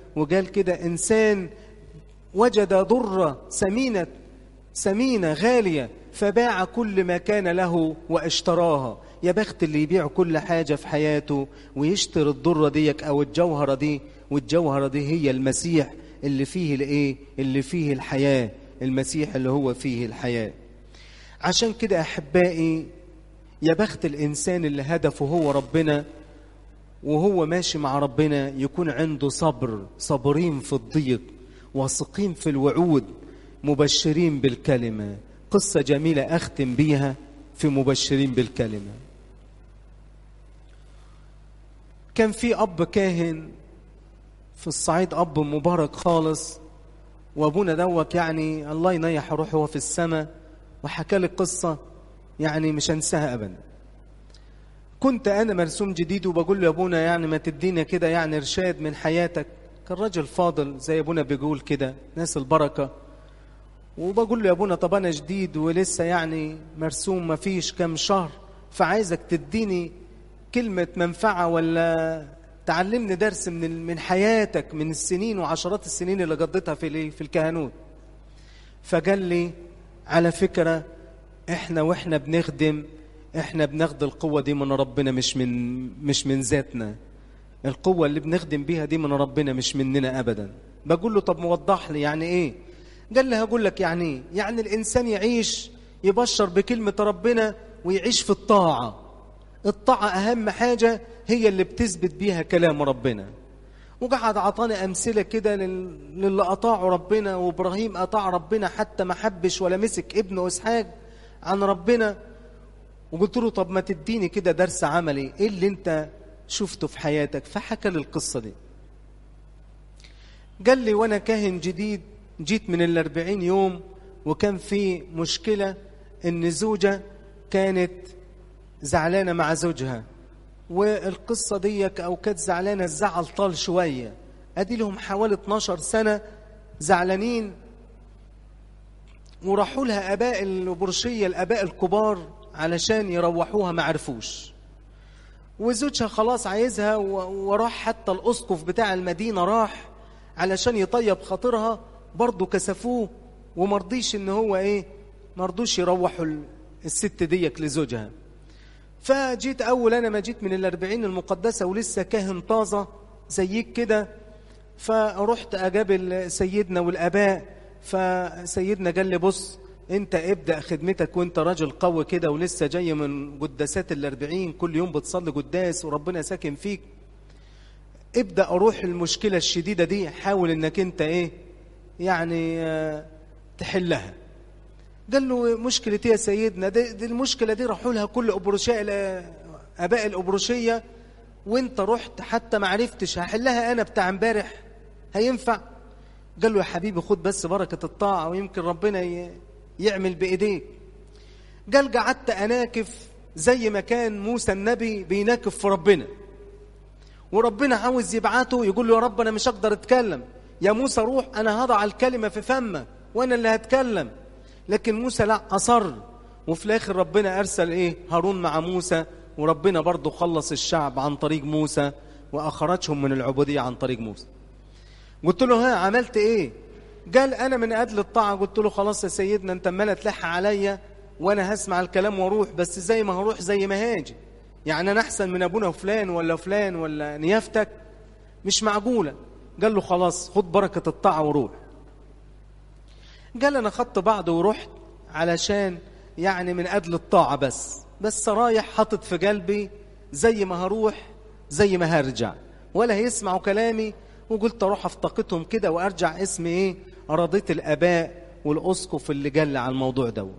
[SPEAKER 1] وقال كده إنسان وجد ضرة سمينة سمينة غالية فباع كل ما كان له واشتراها يا بخت اللي يبيع كل حاجة في حياته ويشتري الضرة ديك أو الجوهرة دي والجوهرة دي هي المسيح اللي فيه الايه اللي فيه الحياة المسيح اللي هو فيه الحياة عشان كده أحبائي يا بخت الإنسان اللي هدفه هو ربنا وهو ماشي مع ربنا يكون عنده صبر صابرين في الضيق واثقين في الوعود مبشرين بالكلمة قصة جميلة أختم بيها في مبشرين بالكلمة كان في أب كاهن في الصعيد أب مبارك خالص وأبونا دوك يعني الله ينيح روحه هو في السماء وحكى لي قصة يعني مش هنساها أبدا كنت أنا مرسوم جديد وبقول له يا أبونا يعني ما تدينا كده يعني إرشاد من حياتك كان راجل فاضل زي أبونا بيقول كده ناس البركة وبقول له يا أبونا طب أنا جديد ولسه يعني مرسوم ما فيش كام شهر فعايزك تديني كلمة منفعة ولا تعلمني درس من من حياتك من السنين وعشرات السنين اللي قضيتها في في الكهنوت فقال لي على فكرة احنا واحنا بنخدم احنا بناخد القوة دي من ربنا مش من مش من ذاتنا القوة اللي بنخدم بيها دي من ربنا مش مننا ابدا بقول له طب موضح لي يعني ايه قال لي هقول لك يعني ايه يعني الانسان يعيش يبشر بكلمة ربنا ويعيش في الطاعة الطاعة اهم حاجة هي اللي بتثبت بيها كلام ربنا وقعد عطاني أمثلة كده للي أطاعوا ربنا وإبراهيم أطاع ربنا حتى ما حبش ولا مسك ابنه إسحاق عن ربنا وقلت له طب ما تديني كده درس عملي إيه اللي أنت شفته في حياتك فحكى لي القصة دي قال لي وأنا كاهن جديد جيت من الأربعين يوم وكان في مشكلة إن زوجة كانت زعلانة مع زوجها والقصة ديك أو كانت زعلانة الزعل طال شوية أدي لهم حوالي 12 سنة زعلانين وراحوا لها أباء البرشية الأباء الكبار علشان يروحوها ما عرفوش وزوجها خلاص عايزها وراح حتى الأسقف بتاع المدينة راح علشان يطيب خاطرها برضه كسفوه ومرضيش ان هو ايه مرضوش يروحوا الست ديك لزوجها فجيت أول أنا ما جيت من الأربعين المقدسة ولسه كاهن طازة زيك كده فرحت أقابل سيدنا والآباء فسيدنا قال لي بص أنت ابدأ خدمتك وأنت راجل قوي كده ولسه جاي من قداسات الأربعين كل يوم بتصلي قداس وربنا ساكن فيك ابدأ أروح المشكلة الشديدة دي حاول أنك أنت إيه يعني تحلها قال له مشكلة يا سيدنا دي, دي المشكلة دي راحوا لها كل أبروشية أباء الأبروشية وانت رحت حتى ما عرفتش هحلها أنا بتاع امبارح هينفع قال له يا حبيبي خد بس بركة الطاعة ويمكن ربنا يعمل بإيديك قال قعدت أناكف زي ما كان موسى النبي بيناكف في ربنا وربنا عاوز يبعته يقول له يا رب أنا مش هقدر أتكلم يا موسى روح أنا هضع الكلمة في فمك وأنا اللي هتكلم لكن موسى لا أصر وفي الآخر ربنا أرسل إيه هارون مع موسى وربنا برضه خلص الشعب عن طريق موسى وأخرجهم من العبودية عن طريق موسى قلت له ها عملت إيه قال أنا من أجل الطاعة قلت له خلاص يا سيدنا أنت مالة تلح عليا وأنا هسمع الكلام واروح بس زي ما هروح زي ما هاجي يعني أنا أحسن من أبونا فلان ولا فلان ولا نيافتك مش معقولة قال له خلاص خد بركة الطاعة وروح قال أنا خدت بعض ورحت علشان يعني من أجل الطاعة بس بس رايح حاطط في قلبي زي ما هروح زي ما هرجع ولا هيسمعوا كلامي وقلت أروح أفتقدهم كده وأرجع اسم إيه أراضيت الآباء والأسقف اللي جل على الموضوع ده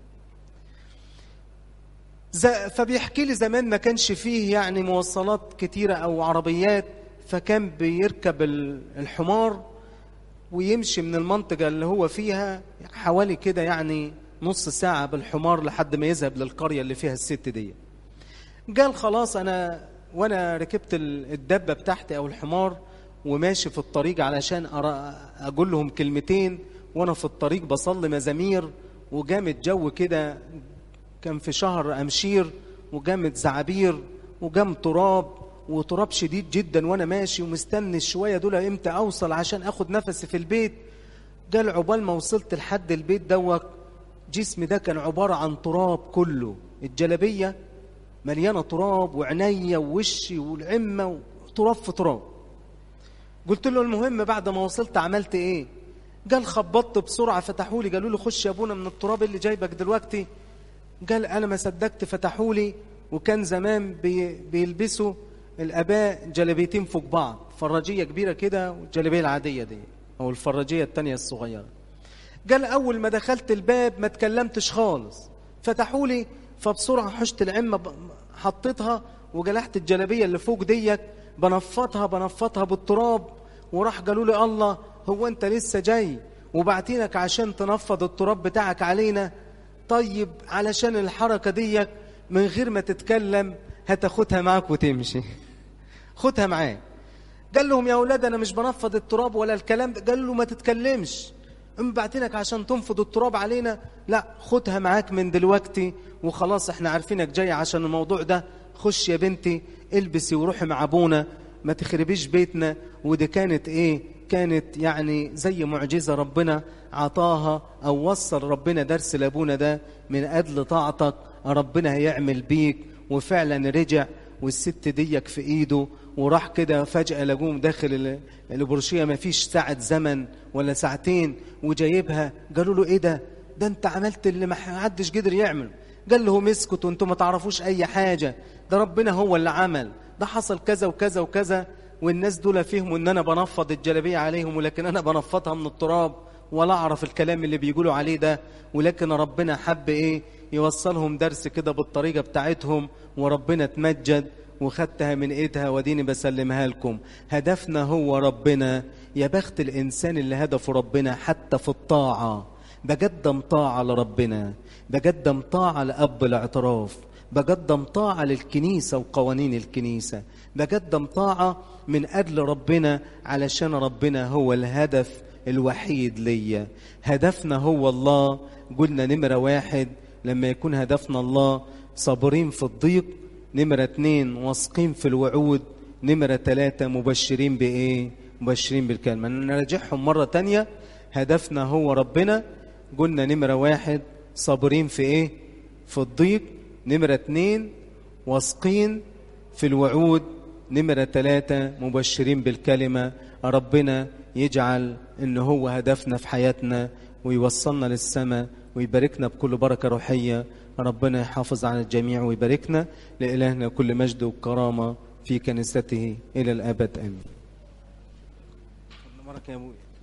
[SPEAKER 1] فبيحكي لي زمان ما كانش فيه يعني مواصلات كتيرة أو عربيات فكان بيركب الحمار ويمشي من المنطقة اللي هو فيها حوالي كده يعني نص ساعة بالحمار لحد ما يذهب للقرية اللي فيها الست دي قال خلاص أنا وأنا ركبت الدبة بتاعتي أو الحمار وماشي في الطريق علشان أقول لهم كلمتين وأنا في الطريق بصلي مزامير وجامد جو كده كان في شهر أمشير وجامد زعابير وجام تراب وتراب شديد جدا وانا ماشي ومستني الشويه دول امتى اوصل عشان اخد نفسي في البيت قال عقبال ما وصلت لحد البيت دوت جسمي ده كان عباره عن تراب كله الجلبيه مليانه تراب وعينيا ووشي والعمه تراب في تراب قلت له المهم بعد ما وصلت عملت ايه قال خبطت بسرعه فتحوا لي قالوا لي خش يا ابونا من التراب اللي جايبك دلوقتي قال انا ما صدقت فتحوا لي وكان زمان بي بيلبسوا الاباء جلبيتين فوق بعض فراجيه كبيره كده والجلبيه العاديه دي او الفراجيه الثانيه الصغيره قال اول ما دخلت الباب ما اتكلمتش خالص فتحوا لي فبسرعه حشت العمه حطيتها وجلحت الجلبيه اللي فوق ديت بنفضها بنفضها بالتراب وراح قالوا لي الله هو انت لسه جاي وبعتينك عشان تنفض التراب بتاعك علينا طيب علشان الحركه ديت من غير ما تتكلم هتاخدها معاك وتمشي خدها معاك قال لهم يا اولاد انا مش بنفض التراب ولا الكلام ده قال له ما تتكلمش ام بعتنك عشان تنفض التراب علينا لا خدها معاك من دلوقتي وخلاص احنا عارفينك جاي عشان الموضوع ده خش يا بنتي البسي وروحي مع ابونا ما تخربيش بيتنا ودي كانت ايه كانت يعني زي معجزة ربنا عطاها او وصل ربنا درس لابونا ده من اجل طاعتك ربنا هيعمل بيك وفعلا رجع والست ديك في ايده وراح كده فجأة لقوم داخل البرشية ما فيش ساعة زمن ولا ساعتين وجايبها قالوا له ايه ده ده انت عملت اللي ما حدش قدر يعمل قال لهم اسكتوا انتوا ما تعرفوش اي حاجة ده ربنا هو اللي عمل ده حصل كذا وكذا وكذا والناس دول فهموا ان انا بنفض الجلبية عليهم ولكن انا بنفضها من التراب ولا اعرف الكلام اللي بيقولوا عليه ده ولكن ربنا حب ايه يوصلهم درس كده بالطريقة بتاعتهم وربنا تمجد وخدتها من ايدها وديني بسلمها لكم هدفنا هو ربنا يا بخت الانسان اللي هدفه ربنا حتى في الطاعة بقدم طاعة لربنا بقدم طاعة لأب الاعتراف بقدم طاعة للكنيسة وقوانين الكنيسة بقدم طاعة من أجل ربنا علشان ربنا هو الهدف الوحيد ليا هدفنا هو الله قلنا نمرة واحد لما يكون هدفنا الله صابرين في الضيق نمرة اتنين واثقين في الوعود نمرة تلاتة مبشرين بإيه مبشرين بالكلمة نراجعهم مرة تانية هدفنا هو ربنا قلنا نمرة واحد صابرين في إيه في الضيق نمرة اتنين واثقين في الوعود نمرة ثلاثة مبشرين بالكلمة ربنا يجعل إن هو هدفنا في حياتنا ويوصلنا للسماء ويباركنا بكل بركة روحية ربنا يحافظ على الجميع ويباركنا لإلهنا كل مجد وكرامة في كنيسته إلى الأبد آمين. يا أبوي